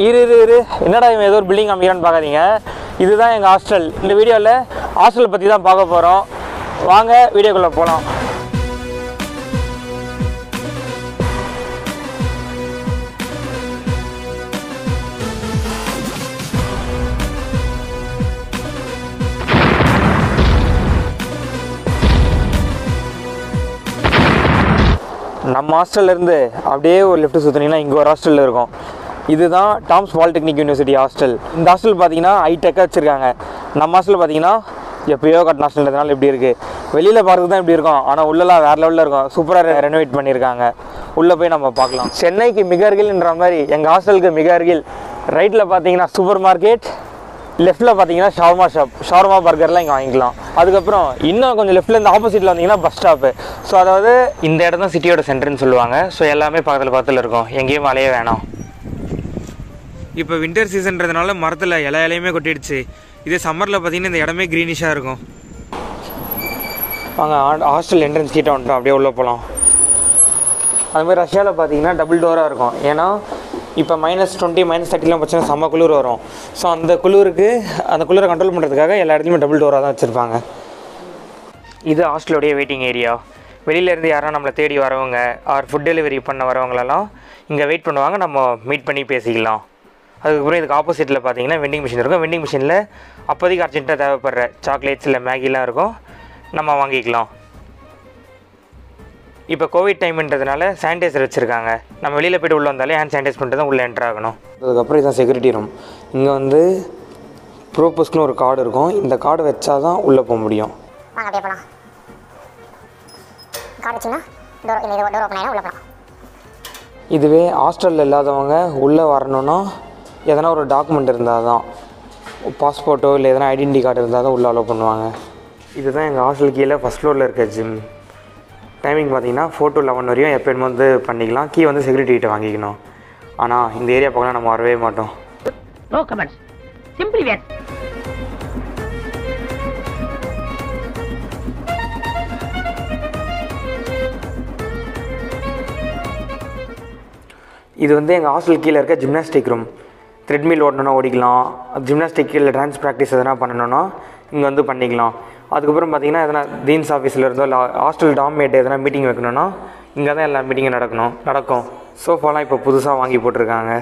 இரு இரு இரு என்னடா இவன் ஏதோ ஒரு பில்டிங் காமிக்கிறான்னு பார்க்காதீங்க இதுதான் எங்கள் ஹாஸ்டல் இந்த வீடியோவில் ஹாஸ்டல் பற்றி தான் பார்க்க போகிறோம் வாங்க வீடியோக்குள்ளே போகலாம் நம்ம ஹாஸ்டல்ல இருந்து அப்படியே ஒரு லெஃப்ட் சுற்றினீங்கன்னா இங்கே ஒரு ஹாஸ்டலில் இருக்கும் இதுதான் டாம்ஸ் பாலிடெக்னிக் யூனிவர்சிட்டி ஹாஸ்டல் இந்த ஹாஸ்டல் பார்த்தீங்கன்னா ஹைடெக்காக வச்சுருக்காங்க நம்ம ஹாஸ்டல் பார்த்தீங்கன்னா எப்பயோ கட்டின ஹாஸ்டல்ன்றதுனால இப்படி இருக்குது வெளியில் பார்க்கறது தான் இப்படி இருக்கும் ஆனால் உள்ளெல்லாம் வேறு லெவலில் இருக்கும் சூப்பராக ரெனோவேட் பண்ணியிருக்காங்க உள்ளே போய் நம்ம பார்க்கலாம் சென்னைக்கு மிக அருகில்ன்ற மாதிரி எங்கள் ஹாஸ்டலுக்கு மிக அருகில் ரைட்டில் பார்த்தீங்கன்னா சூப்பர் மார்க்கெட் லெஃப்ட்டில் பார்த்தீங்கன்னா ஷவர்மா ஷாப் ஷவர்மா பர்கர்லாம் இங்கே வாங்கிக்கலாம் அதுக்கப்புறம் இன்னும் கொஞ்சம் லெஃப்ட்டில் இந்த ஆப்போசிட்டில் வந்தீங்கன்னா பஸ் ஸ்டாப்பு ஸோ அதாவது இந்த இடம் தான் சிட்டியோட சென்டர்னு சொல்லுவாங்க ஸோ எல்லாமே பக்கத்தில் பக்கத்தில் இருக்கும் எங்கேயும் மழையே வேணாம் இப்போ வின்டர் சீசன்றதுனால மரத்தில் இலை இலையுமே கொட்டிடுச்சு இதே சம்மரில் பார்த்தீங்கன்னா இந்த இடமே க்ரீனிஷாக இருக்கும் வாங்க ஹாஸ்டல் என்ட்ரன்ஸ் கிட்ட வந்துட்டோம் அப்படியே உள்ளே போகலாம் அது மாதிரி ரஷ்யாவில் பார்த்தீங்கன்னா டபுள் டோராக இருக்கும் ஏன்னா இப்போ மைனஸ் டுவெண்ட்டி மைனஸ் தேர்ட்டிலாம் பார்த்தீங்கன்னா செம்ம குளிர் வரும் ஸோ அந்த குளிருக்கு அந்த குளிரை கண்ட்ரோல் பண்ணுறதுக்காக எல்லா இடத்துலையுமே டபுள் டோராக தான் வச்சுருப்பாங்க இது ஹாஸ்டலுடைய வெயிட்டிங் ஏரியா வெளியிலேருந்து யாரும் நம்மளை தேடி வரவங்க ஆர் ஃபுட் டெலிவரி பண்ண வரவங்களெல்லாம் இங்கே வெயிட் பண்ணுவாங்க நம்ம மீட் பண்ணி பேசிக்கலாம் அதுக்கப்புறம் இதுக்கு ஆப்போசிட்டில் பார்த்தீங்கன்னா வெண்டிங் மிஷின் இருக்கும் வெண்டிங் மிஷினில் அப்போதைக்கு அர்ஜென்ட்டாக தேவைப்படுற சாக்லேட்ஸ் இல்லை மேகிலாம் இருக்கும் நம்ம வாங்கிக்கலாம் இப்போ கோவிட் டைம்ன்றதுனால சானிடைசர் வச்சுருக்காங்க நம்ம வெளியில் போய்ட்டு உள்ளே வந்தாலே ஹேண்ட் சானிடைஸ் பண்ணிட்டு தான் உள்ளே என்ட்ரு ஆகணும் அதுக்கப்புறம் இதுதான் செக்யூரிட்டி ரூம் இங்கே வந்து ப்ரோபஸ்க்குன்னு ஒரு கார்டு இருக்கும் இந்த கார்டு வச்சா தான் உள்ளே போக முடியும் வாங்க அப்படியே போகலாம் கார்டு வச்சிங்கன்னா டோர் இந்த இது டோர் ஓப்பன் ஆகிடும் உள்ளே போகலாம் இதுவே ஹாஸ்டலில் இல்லாதவங்க உள்ளே வரணும்னா எதனா ஒரு டாக்குமெண்ட் இருந்தால் தான் பாஸ்போர்ட்டோ இல்லை எதனா ஐடென்டி கார்டு இருந்தால் தான் உள்ளே அலோவ் பண்ணுவாங்க இதுதான் எங்கள் ஹாஸ்டல் கீழே ஃபஸ்ட் ஃப்ளோரில் இருக்க ஜிம் டைமிங் பார்த்தீங்கன்னா ஃபோர் டு லெவன் வரையும் எப்போ வேணுமோ வந்து பண்ணிக்கலாம் கீ வந்து செக்யூரிட்டி கிட்ட வாங்கிக்கணும் ஆனால் இந்த ஏரியா பக்கம் நம்ம வரவே மாட்டோம் No comments. Simply yes. இது வந்து எங்கள் ஹாஸ்டல் கீழே இருக்க ஜிம்னாஸ்டிக் ரூம் த்ரெட்மில் ஓடணுன்னா ஓடிக்கலாம் ஜிம்னாஸ்டிக் இல்லை டான்ஸ் ப்ராக்டிஸ் எதனா பண்ணணும்னா இங்கே வந்து பண்ணிக்கலாம் அதுக்கப்புறம் பார்த்தீங்கன்னா எதனா டீன்ஸ் ஆஃபீஸில் இருந்தோ இல்லை ஹாஸ்டல் டாம்மேட் எதனா மீட்டிங் வைக்கணும்னா இங்கே தான் எல்லா மீட்டிங்கும் நடக்கணும் நடக்கும் சோஃபாலாம் இப்போ புதுசாக வாங்கி போட்டிருக்காங்க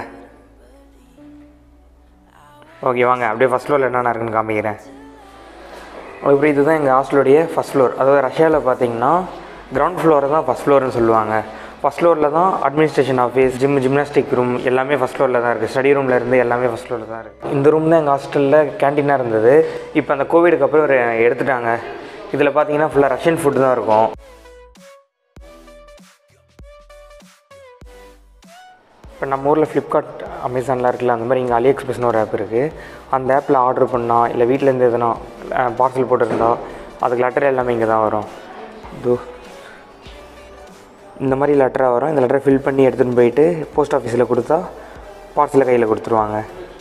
ஓகே வாங்க அப்படியே ஃபஸ்ட் ஃப்ளோரில் என்னென்ன இருக்குன்னு காமிக்கிறேன் அதுக்கப்புறம் இதுதான் எங்கள் ஹாஸ்டலுடைய ஃபஸ்ட் ஃப்ளோர் அதாவது ரஷ்யாவில் பார்த்தீங்கன்னா கிரவுண்ட் ஃப்ளோரை தான் ஃபஸ்ட் ஃப்ளோர்னு சொல்லுவாங்க ஃபஸ்ட் ஃப்ளோரில் தான் administration office gym gymnastic room எல்லாமே ஃபஸ்ட் ஃப்ளோரில் தான் இருக்குது ஸ்டடி ரூமில் இருந்து எல்லாமே ஃபஸ்ட் ஃப்ளோரில் தான் இருக்குது இந்த ரூம் தான் எங்கள் ஹாஸ்டலில் கேன்டீனாக இருந்தது இப்போ அந்த கோவிடுக்கு அப்புறம் ஒரு எடுத்துட்டாங்க இதில் பார்த்தீங்கன்னா ஃபுல்லாக ரஷ்யன் ஃபுட் தான் இருக்கும் இப்போ நம்ம ஊரில் ஃப்ளிப்கார்ட் அமேசான்லாம் இருக்குல்ல அந்த மாதிரி இங்கே அலி எக்ஸ்பிரஸ்னு ஒரு ஆப் இருக்குது அந்த ஆப்பில் ஆர்டர் பண்ணால் இல்லை வீட்டிலேருந்து எதனா பார்சல் போட்டிருந்தா அதுக்கு லெட்டர் எல்லாமே இங்கே தான் வரும் இதோ இந்த மாதிரி லெட்டராக வரும் இந்த லெட்டரை ஃபில் பண்ணி எடுத்துகிட்டு போயிட்டு போஸ்ட் ஆஃபீஸில் கொடுத்தா பார்சலை கையில் கொடுத்துருவாங்க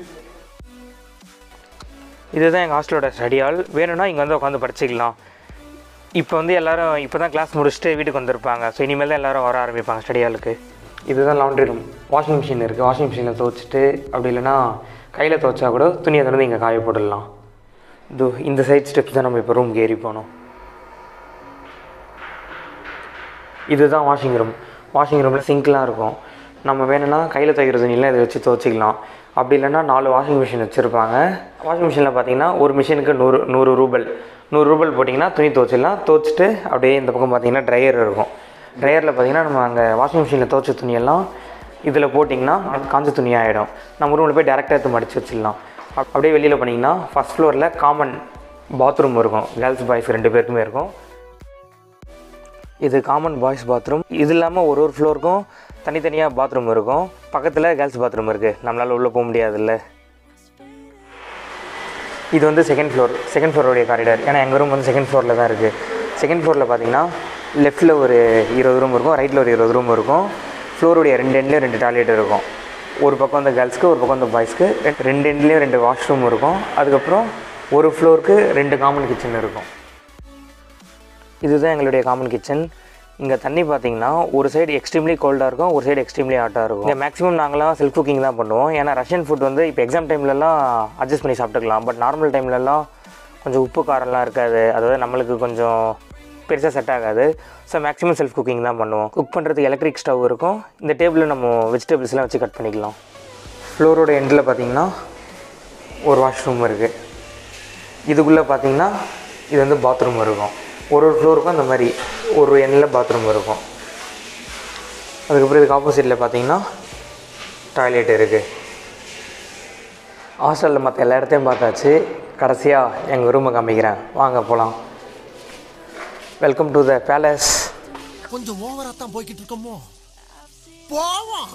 இதுதான் எங்கள் ஹாஸ்டலோட ஸ்டடி ஹால் வேணும்னா இங்கே வந்து உட்காந்து படிச்சுக்கலாம் இப்போ வந்து எல்லாரும் இப்போ தான் கிளாஸ் முடிச்சுட்டு வீட்டுக்கு வந்திருப்பாங்க ஸோ இனிமேல் தான் எல்லாரும் வர ஆரம்பிப்பாங்க ஸ்டடி ஹாலுக்கு இதுதான் லாண்ட்ரி ரூம் வாஷிங் மிஷின் இருக்குது வாஷிங் மிஷினில் துவச்சிட்டு அப்படி இல்லைன்னா கையில் துவைச்சா கூட துணியை திறந்து இங்கே காய போட்டுடலாம் இதோ இந்த சைட் ஸ்டெப்ஸ் தான் நம்ம இப்போ ரூம்க்கு ஏறி போனோம் இதுதான் வாஷிங் ரூம் வாஷிங் ரூமில் சிங்க்லாம் இருக்கும் நம்ம வேணும்னா கையில் துவைக்கிற துணியெல்லாம் இதை வச்சு துவைச்சிக்கலாம் அப்படி இல்லைன்னா நாலு வாஷிங் மிஷின் வச்சுருப்பாங்க வாஷிங் மிஷினில் பார்த்தீங்கன்னா ஒரு மிஷினுக்கு நூறு நூறு ரூபல் நூறு ரூபல் போட்டிங்கன்னா துணி துவைச்சிடலாம் துவைச்சிட்டு அப்படியே இந்த பக்கம் பார்த்தீங்கன்னா ட்ரையர் இருக்கும் ட்ரையரில் பார்த்தீங்கன்னா நம்ம அங்கே வாஷிங் மிஷினில் துவைச்ச துணியெல்லாம் இதில் போட்டிங்கன்னா காஞ்ச துணி ஆகிடும் நம்ம ரூமில் போய் டேரெக்டாக எடுத்து மடித்து வச்சிடலாம் அப்~ அப்படியே வெளியில் போனீங்கன்னா ஃபஸ்ட் ஃப்ளோரில் காமன் பாத்ரூம் இருக்கும் கேர்ள்ஸ் பாய்ஸ் ரெண்டு பேருக்குமே இருக்கும் இது காமன் பாய்ஸ் பாத்ரூம் இது இல்லாமல் ஒரு ஒரு ஃப்ளோருக்கும் தனித்தனியாக பாத்ரூம் இருக்கும் பக்கத்தில் கேர்ள்ஸ் பாத்ரூம் இருக்குது நம்மளால் உள்ளே போக முடியாதுல்ல இது வந்து செகண்ட் ஃப்ளோர் செகண்ட் ஃப்ளோருடைய காரிடார் ஏன்னா எங்கள் ரூம் வந்து செகண்ட் ஃப்ளோரில் தான் இருக்குது செகண்ட் ஃப்ளோரில் பார்த்தீங்கன்னா லெஃப்ட்டில் ஒரு இருபது ரூம் இருக்கும் ரைட்டில் ஒரு இருபது ரூம் இருக்கும் ஃப்ளோருடைய ரெண்டு எண்ட்லேயும் ரெண்டு டாய்லெட் இருக்கும் ஒரு பக்கம் வந்து கேர்ள்ஸ்க்கு ஒரு பக்கம் வந்து பாய்ஸ்க்கு ரெண்டு எண்ட்லேயும் ரெண்டு வாஷ்ரூம் இருக்கும் அதுக்கப்புறம் ஒரு ஃப்ளோருக்கு ரெண்டு காமன் கிச்சன் இருக்கும் இதுதான் எங்களுடைய காமன் கிச்சன் இங்கே தண்ணி பார்த்தீங்கன்னா ஒரு சைடு எக்ஸ்ட்ரீம்லி கோல்டாக இருக்கும் ஒரு சைடு எக்ஸ்ட்ரீம்லி ஹாட்டாக இருக்கும் இங்கே மேக்ஸிமம் நாங்களாம் செல்ஃப் குக்கிங் தான் பண்ணுவோம் ஏன்னா ரஷ்யன் ஃபுட் வந்து இப்போ எக்ஸாம் டைம்லலாம் அட்ஜஸ்ட் பண்ணி சாப்பிட்டுக்கலாம் பட் நார்மல் டைம்லலாம் கொஞ்சம் உப்பு காரம்லாம் இருக்காது அதாவது நம்மளுக்கு கொஞ்சம் பெருசாக செட் ஆகாது ஸோ மேக்ஸிமம் செல்ஃப் குக்கிங் தான் பண்ணுவோம் குக் பண்ணுறதுக்கு எலக்ட்ரிக் ஸ்டவ் இருக்கும் இந்த டேபிளில் நம்ம வெஜிடபிள்ஸ்லாம் வச்சு கட் பண்ணிக்கலாம் ஃப்ளோரோட எண்டில் பார்த்தீங்கன்னா ஒரு வாஷ்ரூம் இருக்குது இதுக்குள்ளே பார்த்தீங்கன்னா இது வந்து பாத்ரூம் இருக்கும் ஒரு ஒரு ஃப்ளோருக்கும் அந்த மாதிரி ஒரு எண்ணில் பாத்ரூம் இருக்கும் அதுக்கப்புறம் இதுக்கு ஆப்போசிட்டில் பார்த்தீங்கன்னா டாய்லெட் இருக்குது ஹாஸ்டலில் மற்ற எல்லா இடத்தையும் பார்த்தாச்சு கடைசியாக எங்கள் ரூமை காமிக்கிறேன் வாங்க போகலாம் வெல்கம் டு த பேலஸ் கொஞ்சம் ஓவரா தான் போய்கிட்டு இருக்கோமோ போவோம்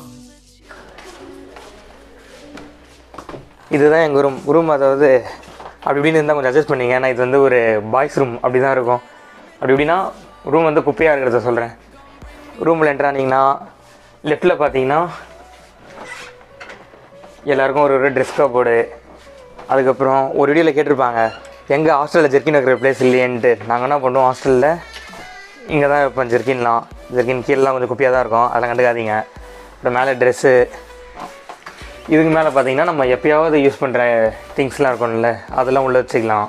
இதுதான் எங்கள் ரூம் ரூம் அதாவது அப்படி இப்படின்னு இருந்தால் கொஞ்சம் அட்ஜஸ்ட் பண்ணிங்க ஏன்னா இது வந்து ஒரு பாய்ஸ் ரூம் அப்படி தான் இருக்கும் அப்படி இப்படின்னா ரூம் வந்து குப்பையாக இருக்கிறத சொல்கிறேன் ரூமில் என்ட்ரானிங்கன்னா லெஃப்ட்டில் பார்த்தீங்கன்னா எல்லாருக்கும் ஒரு ஒரு ட்ரெஸ் கப்போர்டு அதுக்கப்புறம் ஒரு வீடியோவில் கேட்டிருப்பாங்க எங்கள் ஹாஸ்டலில் ஜெர்கின் வைக்கிற பிளேஸ் இல்லையேன்ட்டு நாங்கள் என்ன பண்ணுவோம் ஹாஸ்டலில் இங்கே தான் வைப்போம் ஜெர்கின்லாம் ஜெர்கின் கீழெலாம் கொஞ்சம் குப்பியாக தான் இருக்கும் அதெல்லாம் கண்டுக்காதீங்க அப்புறம் மேலே ட்ரெஸ்ஸு இதுக்கு மேலே பார்த்தீங்கன்னா நம்ம எப்பயாவது யூஸ் பண்ணுற திங்ஸ்லாம் இருக்கும்ல அதெல்லாம் உள்ளே வச்சுக்கலாம்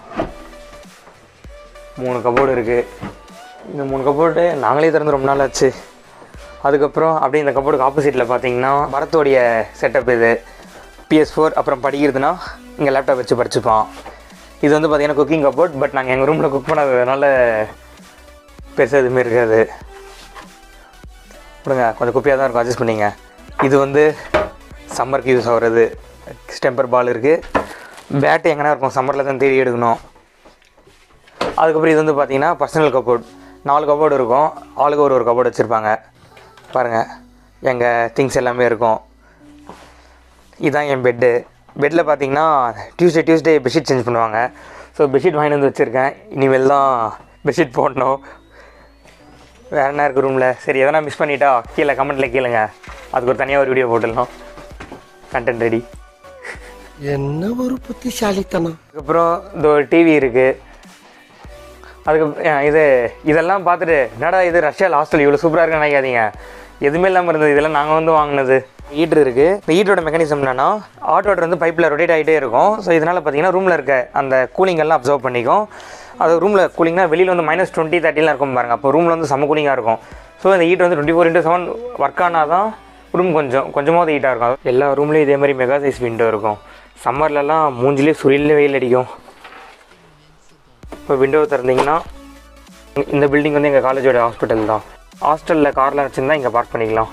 மூணு கபோர்டு இருக்குது இந்த மூணு கபோர்டு நாங்களே திறந்து ரொம்ப நாள் ஆச்சு அதுக்கப்புறம் அப்படியே இந்த கபோர்டுக்கு ஆப்போசிட்டில் பார்த்தீங்கன்னா பரத்தோடைய செட்டப் இது பிஎஸ் ஃபோர் அப்புறம் படிக்கிறதுனா இங்கே லேப்டாப் வச்சு படிச்சுப்பான் இது வந்து பார்த்தீங்கன்னா குக்கிங் கபோர்ட் பட் நாங்கள் எங்கள் ரூமில் குக் பண்ணாததுனால பெருசாக எதுவுமே இருக்காது கொடுங்க கொஞ்சம் குப்பியாக தான் இருக்கும் அட்ஜஸ்ட் பண்ணிங்க இது வந்து சம்மருக்கு யூஸ் ஆகுறது ஸ்டெம்பர் பால் இருக்குது பேட்டு எங்கன்னா இருக்கும் சம்மரில் தான் தேடி எடுக்கணும் அதுக்கப்புறம் இது வந்து பார்த்தீங்கன்னா பர்சனல் கபோர்ட் நாலு கபோர்டு இருக்கும் ஆளுக்கு ஒரு ஒரு கபோர்டு வச்சுருப்பாங்க பாருங்கள் எங்கள் திங்ஸ் எல்லாமே இருக்கும் இதுதான் என் பெட்டு பெட்டில் பார்த்தீங்கன்னா டியூஸ்டே டியூஸ்டே பெட்ஷீட் சேஞ்ச் பண்ணுவாங்க ஸோ பெட்ஷீட் வாங்கிட்டு வந்து வச்சுருக்கேன் இனிமேல் தான் பெட்ஷீட் போடணும் வேறு என்ன இருக்குது ரூமில் சரி எதனா மிஸ் பண்ணிட்டா கீழே கமெண்ட்டில் கேளுங்க அதுக்கு ஒரு தனியாக ஒரு வீடியோ போட்டுடலாம் கண்டென்ட் ரெடி என்ன ஒரு புத்திசாலித்தனம் அதுக்கப்புறம் இந்த ஒரு டிவி இருக்குது அதுக்கு இது இதெல்லாம் பார்த்துட்டு என்னடா இது ரஷ்யாவில் ஹாஸ்டல் இவ்வளோ சூப்பராக இருக்குன்னு நினைக்காதீங்க எதுவுமே இல்லாமல் இருந்தது இதெல்லாம் நாங்கள் வந்து வாங்கினது ஹீட்ரு இருக்குது இந்த ஹீட்டரோட மெக்கானிசம் என்னன்னா ஹாட் வாட்டர் வந்து பைப்பில் ரொட்டேட் ஆகிட்டே இருக்கும் ஸோ இதனால் பார்த்தீங்கன்னா ரூமில் இருக்க அந்த கூலிங் எல்லாம் அப்சர்வ் பண்ணிக்கும் அது ரூமில் கூலிங்னா வெளியில் வந்து மைனஸ் டுவெண்ட்டி தேர்ட்டிலாம் இருக்கும் பாருங்க அப்போ ரூமில் வந்து செம்ம கூலிங்காக இருக்கும் ஸோ இந்த ஹீட் வந்து twenty four into seven work ஆனால் தான் ரூம் கொஞ்சம் கொஞ்சமாவது ஹீட்டாக இருக்கும் எல்லா ரூம்லேயும் இதே மாதிரி மெகா சைஸ் விண்டோ இருக்கும் சம்மர்லலாம் மூஞ்சிலே சுரியில் வெயில் அடிக்கும் இப்போ விண்டோ திறந்தீங்கன்னா இந்த பில்டிங் வந்து எங்கள் காலேஜோட ஹாஸ்பிட்டல் தான் ஹாஸ்டலில் கார்லாம் வச்சுருந்தா இங்கே பார்க் பண்ணிக்கலாம்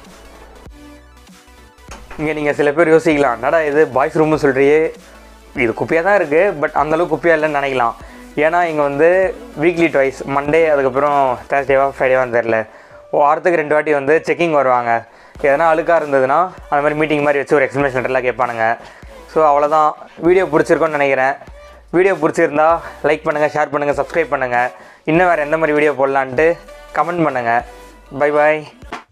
இங்கே நீங்கள் சில பேர் யோசிக்கலாம் என்னடா இது பாய்ஸ் ரூம்னு சொல்கிறியே இது குப்பையாக தான் இருக்குது பட் அந்தளவுக்கு குப்பையாக இல்லைன்னு நினைக்கலாம் ஏன்னா இங்கே வந்து வீக்லி ட்வைஸ் மண்டே அதுக்கப்புறம் தேர்ஸ்டேவா ஃப்ரைடேவான்னு தெரில வாரத்துக்கு ரெண்டு வாட்டி வந்து செக்கிங் வருவாங்க எதனா அழுக்காக இருந்ததுன்னா அந்த மாதிரி மீட்டிங் மாதிரி வச்சு ஒரு எக்ஸ்ப்ளனேஷன் லெட்டர்லாம் கேட்பானுங்க ஸோ அவ்வளோதான் வீடியோ பிடிச்சிருக்கோன்னு நினைக்கிறேன் வீடியோ பிடிச்சிருந்தா லைக் பண்ணுங்கள் ஷேர் பண்ணுங்கள் சப்ஸ்கிரைப் பண்ணுங்கள் இன்னும் வேறு எந்த மாதிரி வீடியோ போடலான்ட்டு கமெண்ட் பண்ணுங்கள் பை பாய்